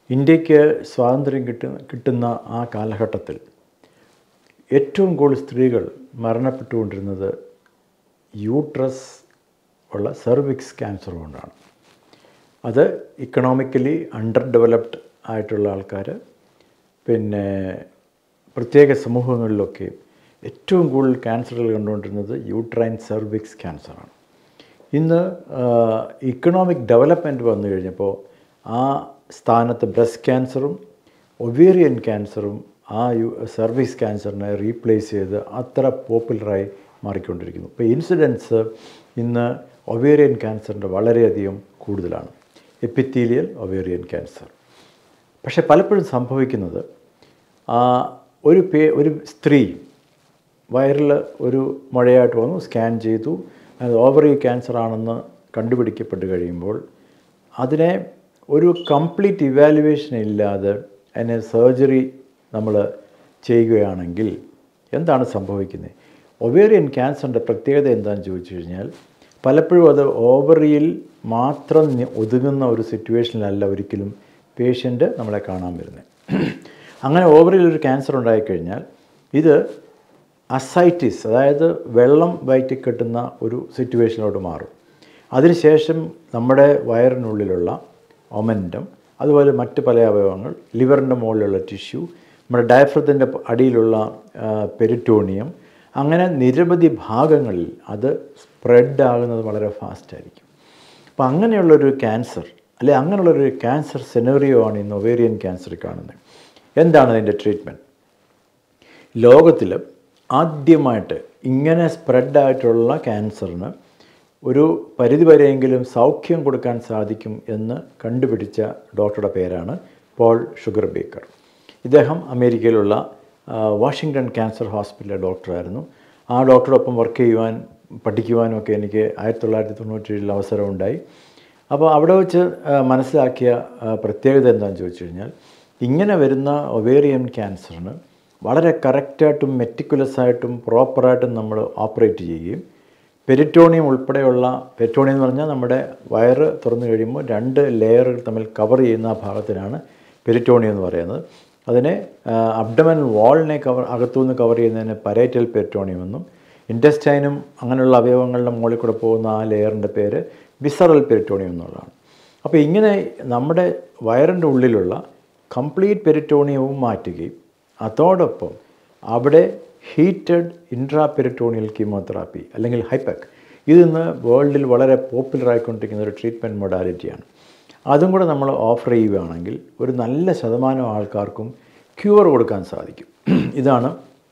ഇന്ത്യക്ക് സ്വാതന്ത്ര്യം കിട്ടു കിട്ടുന്ന ആ കാലഘട്ടത്തിൽ ഏറ്റവും കൂടുതൽ സ്ത്രീകൾ മരണപ്പെട്ടുകൊണ്ടിരുന്നത് യൂട്രസ് ഉള്ള സെർവിക്സ് ക്യാൻസർ കൊണ്ടാണ് അത് ഇക്കണോമിക്കലി അണ്ടർ ഡെവലപ്ഡ് ആയിട്ടുള്ള ആൾക്കാർ പിന്നെ പ്രത്യേക സമൂഹങ്ങളിലൊക്കെ ഏറ്റവും കൂടുതൽ ക്യാൻസറുകൾ കണ്ടുകൊണ്ടിരുന്നത് യൂട്രൈൻ സെർവിക്സ് ക്യാൻസറാണ് ഇന്ന് ഇക്കണോമിക് ഡെവലപ്മെൻറ്റ് വന്നു കഴിഞ്ഞപ്പോൾ ആ സ്ഥാനത്ത് ബ്രസ്റ്റ് ക്യാൻസറും ഒവേറിയൻ ക്യാൻസറും ആ യു സർവീസ് ക്യാൻസറിനെ റീപ്ലേസ് ചെയ്ത് അത്ര പോപ്പുലറായി മാറിക്കൊണ്ടിരിക്കുന്നു ഇപ്പോൾ ഇൻസിഡൻസ് ഇന്ന് ഒവേറിയൻ ക്യാൻസറിൻ്റെ വളരെയധികം കൂടുതലാണ് എപ്പിത്തീലിയൽ ഒവേറിയൻ ക്യാൻസർ പക്ഷേ പലപ്പോഴും സംഭവിക്കുന്നത് ആ, ഒരു പേ ഒരു സ്ത്രീ വയറിൽ ഒരു മുഴയായിട്ട് വന്നു സ്കാൻ ചെയ്തു അത് ഓവറി ക്യാൻസർ ആണെന്ന് കണ്ടുപിടിക്കപ്പെട്ട് കഴിയുമ്പോൾ അതിനെ ഒരു കംപ്ലീറ്റ് ഇവാലുവേഷൻ ഇല്ലാതെ അതിനെ സർജറി നമ്മൾ ചെയ്യുകയാണെങ്കിൽ എന്താണ് സംഭവിക്കുന്നത് ഒവേറിയൻ ക്യാൻസറിൻ്റെ പ്രത്യേകത എന്താണെന്ന് ചോദിച്ചു കഴിഞ്ഞാൽ പലപ്പോഴും അത് ഓവറിയിൽ മാത്രം നി- ഒതുങ്ങുന്ന ഒരു സിറ്റുവേഷനിലല്ല ഒരിക്കലും പേഷ്യൻ്റ് നമ്മളെ കാണാൻ വരുന്നത് അങ്ങനെ ഓവറിയിൽ ഒരു ക്യാൻസർ ഉണ്ടായിക്കഴിഞ്ഞാൽ ഇത് അസൈറ്റിസ് അതായത് വെള്ളം വയറ്റി കെട്ടുന്ന ഒരു സിറ്റുവേഷനിലോട്ട് മാറും അതിനുശേഷം നമ്മുടെ വയറിനുള്ളിലുള്ള ഒമൻറ്റം അതുപോലെ മറ്റ് പല അവയവങ്ങൾ ലിവറിൻ്റെ മുകളിലുള്ള ടിഷ്യൂ നമ്മുടെ ഡയഫ്രത്തിൻ്റെ അടിയിലുള്ള ആ, പെരിറ്റോണിയം അങ്ങനെ നിരവധി ഭാഗങ്ങളിൽ അത് സ്പ്രെഡ് ആകുന്നത് വളരെ ഫാസ്റ്റായിരിക്കും അപ്പോൾ അങ്ങനെയുള്ളൊരു ക്യാൻസർ അല്ലെ അങ്ങനെയുള്ളൊരു ക്യാൻസർ സെനറിയോ ആണ് ഇന്ന് ഒവേറിയൻ ക്യാൻസർ കാണുന്നത് എന്താണ് അതിൻ്റെ ട്രീറ്റ്മെൻറ്റ് ലോകത്തിൽ ആദ്യമായിട്ട് ഇങ്ങനെ സ്പ്രെഡായിട്ടുള്ള ക്യാൻസറിന് ഒരു പരിധിവരെയെങ്കിലും സൗഖ്യം കൊടുക്കാൻ സാധിക്കും എന്ന് കണ്ടുപിടിച്ച ഡോക്ടറുടെ പേരാണ് പോൾ ഷുഗർ ബേക്കർ ഇദ്ദേഹം അമേരിക്കയിലുള്ള ആ, വാഷിങ്ടൺ ക്യാൻസർ ഹോസ്പിറ്റലിലെ ഡോക്ടറായിരുന്നു ആ ഡോക്ടറോടൊപ്പം വർക്ക് ചെയ്യുവാൻ പഠിക്കുവാനും ഒക്കെ എനിക്ക് ആയിരത്തി തൊള്ളായിരത്തി തൊണ്ണൂറ്റേഴിൽ അവസരമുണ്ടായി അപ്പോൾ അവിടെ വെച്ച് ആ, മനസ്സിലാക്കിയ ആ, പ്രത്യേകത എന്താണെന്ന് ചോദിച്ചു കഴിഞ്ഞാൽ ഇങ്ങനെ വരുന്ന ഒവേറിയൻ ക്യാൻസറിന് വളരെ കറക്റ്റായിട്ടും മെറ്റിക്കുലസ് ആയിട്ടും പ്രോപ്പറായിട്ടും നമ്മൾ ഓപ്പറേറ്റ് ചെയ്യുകയും പെരിറ്റോണിയം ഉൾപ്പെടെയുള്ള പെരിറ്റോണിയം എന്ന് പറഞ്ഞാൽ നമ്മുടെ വയറ് തുറന്നു കഴിയുമ്പോൾ രണ്ട് ലെയറുകൾ തമ്മിൽ കവർ ചെയ്യുന്ന ആ ഭാഗത്തിനാണ് പെരിറ്റോണിയം എന്ന് പറയുന്നത് അതിനെ അബ്ഡമൻ വാളിനെ കവർ അകത്തുനിന്ന് കവർ ചെയ്യുന്നതിന് പരേറ്റൽ പെരിറ്റോണിയം എന്നും ഇൻറ്റസ്റ്റൈനും അങ്ങനെയുള്ള അവയവങ്ങളുടെ മുകളിൽ കൂടെ പോകുന്ന ആ ലെയറിൻ്റെ പേര് വിസറൽ പെരിറ്റോണിയം എന്നുള്ളതാണ് അപ്പോൾ ഇങ്ങനെ നമ്മുടെ വയറിൻ്റെ ഉള്ളിലുള്ള കംപ്ലീറ്റ് പെരിറ്റോണിയവും മാറ്റുകയും അതോടൊപ്പം അവിടെ ഹീറ്റഡ് ഇൻട്രാ പെരിറ്റോണിയൽ കീമോതെറാപ്പി അല്ലെങ്കിൽ ഹൈപെക് ഇതിന്ന് വേൾഡിൽ വളരെ പോപ്പുലർ ആയിക്കൊണ്ടിരിക്കുന്ന ഒരു ട്രീറ്റ്മെൻറ്റ് മൊഡാലിറ്റിയാണ് അതും കൂടെ നമ്മൾ ഓഫർ ചെയ്യുകയാണെങ്കിൽ ഒരു നല്ല ശതമാനം ആൾക്കാർക്കും ക്യൂർ കൊടുക്കാൻ സാധിക്കും ഇതാണ്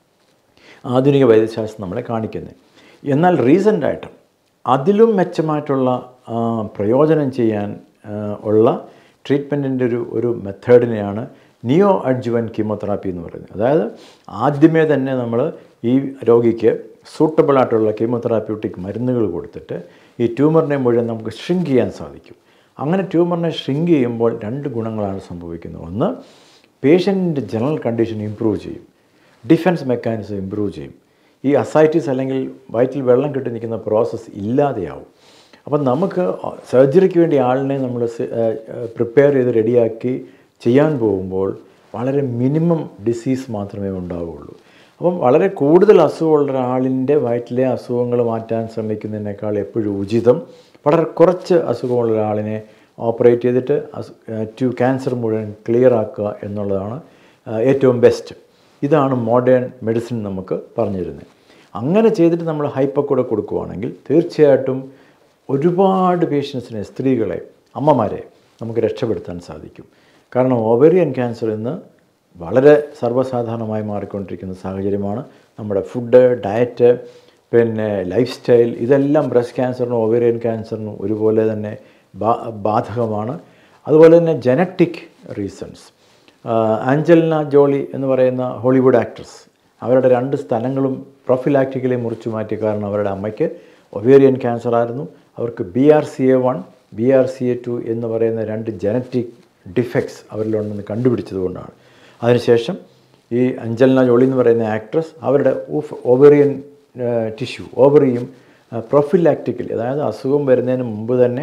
ആധുനിക വൈദ്യശാസ്ത്രം നമ്മളെ കാണിക്കുന്നത് എന്നാൽ റീസെൻ്റായിട്ട് അതിലും മെച്ചമായിട്ടുള്ള ആ, പ്രയോജനം ചെയ്യാൻ ആ, ഉള്ള ട്രീറ്റ്മെൻറ്റിൻ്റെ ഒരു ഒരു മെത്തേഡിനെയാണ് നിയോ അഡ്ജുവൻ കീമോതെറാപ്പി എന്ന് പറയുന്നത് അതായത് ആദ്യമേ തന്നെ നമ്മൾ ഈ രോഗിക്ക് സൂട്ടബിൾ ആയിട്ടുള്ള കീമോതെറാപ്യൂട്ടിക് മരുന്നുകൾ കൊടുത്തിട്ട് ഈ ട്യൂമറിനെ മുഴുവൻ നമുക്ക് ഷ്രിങ്ക് ചെയ്യാൻ സാധിക്കും അങ്ങനെ ട്യൂമറിനെ ഷ്രിങ്ക് ചെയ്യുമ്പോൾ രണ്ട് ഗുണങ്ങളാണ് സംഭവിക്കുന്നത് ഒന്ന് പേഷ്യൻറ്റിൻ്റെ ജനറൽ കണ്ടീഷൻ ഇമ്പ്രൂവ് ചെയ്യും ഡിഫൻസ് മെക്കാനിസം ഇമ്പ്രൂവ് ചെയ്യും ഈ അസൈറ്റിസ് അല്ലെങ്കിൽ വയറ്റിൽ വെള്ളം കെട്ടി നിൽക്കുന്ന പ്രോസസ്സ് ഇല്ലാതെയാവും അപ്പം നമുക്ക് സർജറിക്ക് വേണ്ടി ആളിനെ നമ്മൾ പ്രിപ്പയർ ചെയ്ത് റെഡിയാക്കി ചെയ്യാൻ പോകുമ്പോൾ വളരെ മിനിമം ഡിസീസ് മാത്രമേ ഉണ്ടാവുകയുള്ളൂ അപ്പം വളരെ കൂടുതൽ അസുഖമുള്ള ഒരാളിൻ്റെ വയറ്റിലെ അസുഖങ്ങൾ മാറ്റാൻ ശ്രമിക്കുന്നതിനേക്കാൾ എപ്പോഴും ഉചിതം വളരെ കുറച്ച് അസുഖമുള്ള ഒരാളിനെ ഓപ്പറേറ്റ് ചെയ്തിട്ട് അസു ടു ക്യാൻസർ മുഴുവൻ ക്ലിയർ ആക്കുക എന്നുള്ളതാണ് ആ, ഏറ്റവും ബെസ്റ്റ് ഇതാണ് മോഡേൺ മെഡിസിൻ നമുക്ക് പറഞ്ഞു തരുന്നത് അങ്ങനെ ചെയ്തിട്ട് നമ്മൾ ഹൈപ്പർ കൂടെ കൊടുക്കുകയാണെങ്കിൽ തീർച്ചയായിട്ടും ഒരുപാട് പേഷ്യൻസിനെ സ്ത്രീകളെ അമ്മമാരെ നമുക്ക് രക്ഷപ്പെടുത്താൻ സാധിക്കും കാരണം ഓവറിയൻ ക്യാൻസർ ഇന്ന് വളരെ സർവ്വസാധാരണമായി മാറിക്കൊണ്ടിരിക്കുന്ന സാഹചര്യമാണ് നമ്മുടെ ഫുഡ് ഡയറ്റ് പിന്നെ ലൈഫ് സ്റ്റൈൽ ഇതെല്ലാം ബ്രസ്റ്റ് ക്യാൻസറിനും ഓവേറിയൻ ക്യാൻസറിനും ഒരുപോലെ തന്നെ ബാ ബാധകമാണ് അതുപോലെ തന്നെ ജനറ്റിക് റീസൺസ് ആഞ്ചലിന ജോളി എന്ന് പറയുന്ന ഹോളിവുഡ് ആക്ട്രസ് അവരുടെ രണ്ട് സ്ഥലങ്ങളും പ്രൊഫിലാക്റ്റിക്കലി മുറിച്ചു മാറ്റി കാരണം അവരുടെ അമ്മയ്ക്ക് ഒവേറിയൻ ക്യാൻസർ ആയിരുന്നു അവർക്ക് B R C A one B R C A two എന്ന് പറയുന്ന രണ്ട് ജനറ്റിക് ഡിഫക്ട്സ് അവരിലുണ്ടെന്ന് കണ്ടുപിടിച്ചതുകൊണ്ടാണ് അതിനുശേഷം ഈ അഞ്ചലിന ജോളി എന്ന് പറയുന്ന ആക്ട്രസ് അവരുടെ ഊഫ് ഓവറിയൻ ടിഷ്യൂ ഓവറിയും പ്രൊഫിലാക്റ്റിക്കലി അതായത് അസുഖം വരുന്നതിന് മുമ്പ് തന്നെ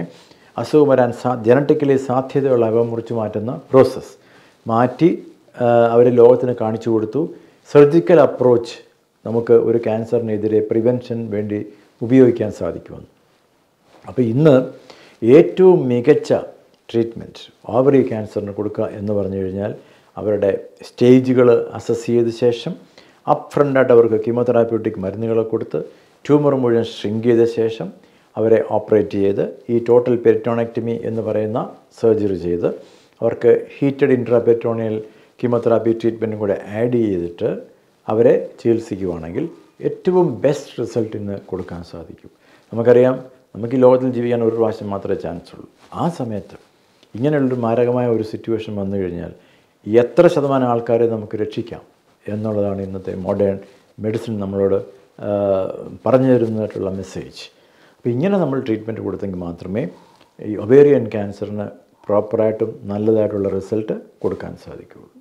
അസുഖം വരാൻ സാ ജനറ്റിക്കലി സാധ്യതയുള്ള അവ മുറിച്ച് മാറ്റുന്ന പ്രോസസ്സ് മാറ്റി അവർ ലോകത്തിന് കാണിച്ചു കൊടുത്തു സർജിക്കൽ അപ്രോച്ച് നമുക്ക് ഒരു ക്യാൻസറിനെതിരെ പ്രിവെൻഷൻ വേണ്ടി ഉപയോഗിക്കാൻ സാധിക്കുമെന്ന് അപ്പോൾ ഇന്ന് ഏറ്റവും മികച്ച ട്രീറ്റ്മെൻറ്റ് ഓവറി ക്യാൻസറിന് കൊടുക്കുക എന്ന് പറഞ്ഞു കഴിഞ്ഞാൽ അവരുടെ സ്റ്റേജുകൾ അസസ് ചെയ്ത ശേഷം അപ്പ് ഫ്രണ്ടായിട്ട് അവർക്ക് കീമോതെറാപ്യൂട്ടിക് മരുന്നുകൾ കൊടുത്ത് ട്യൂമർ മുഴുവൻ ഷ്രിങ്ക് ചെയ്ത ശേഷം അവരെ ഓപ്പറേറ്റ് ചെയ്ത് ഈ ടോട്ടൽ പെരിറ്റോണക്ടമി എന്ന് പറയുന്ന സർജറി ചെയ്ത് അവർക്ക് ഹീറ്റഡ് ഇൻട്രാപെരിറ്റോണിയൽ കീമോതെറാപ്പി ട്രീറ്റ്മെൻറ്റും കൂടെ ആഡ് ചെയ്തിട്ട് അവരെ ചികിത്സിക്കുകയാണെങ്കിൽ ഏറ്റവും ബെസ്റ്റ് റിസൾട്ട് ഇന്ന് കൊടുക്കാൻ സാധിക്കും നമുക്കറിയാം നമുക്ക് ഈ ലോകത്തിൽ ജീവിക്കാൻ ഒരു പ്രാവശ്യം മാത്രമേ ചാൻസ് ഉള്ളൂ ആ സമയത്ത് ഇങ്ങനെയുള്ളൊരു മാരകമായ ഒരു സിറ്റുവേഷൻ വന്നു കഴിഞ്ഞാൽ എത്ര ശതമാനം ആൾക്കാരെ നമുക്ക് രക്ഷിക്കാം എന്നുള്ളതാണ് ഇന്നത്തെ മോഡേൺ മെഡിസിൻ നമ്മളോട് ആ, പറഞ്ഞു തരുന്നതായിട്ടുള്ള മെസ്സേജ് അപ്പോൾ ഇങ്ങനെ നമ്മൾ ട്രീറ്റ്മെൻറ്റ് കൊടുത്തെങ്കിൽ മാത്രമേ ഈ ഒവേറിയൻ ക്യാൻസറിന് പ്രോപ്പറായിട്ടും നല്ലതായിട്ടുള്ള റിസൾട്ട് കൊടുക്കാൻ സാധിക്കുകയുള്ളൂ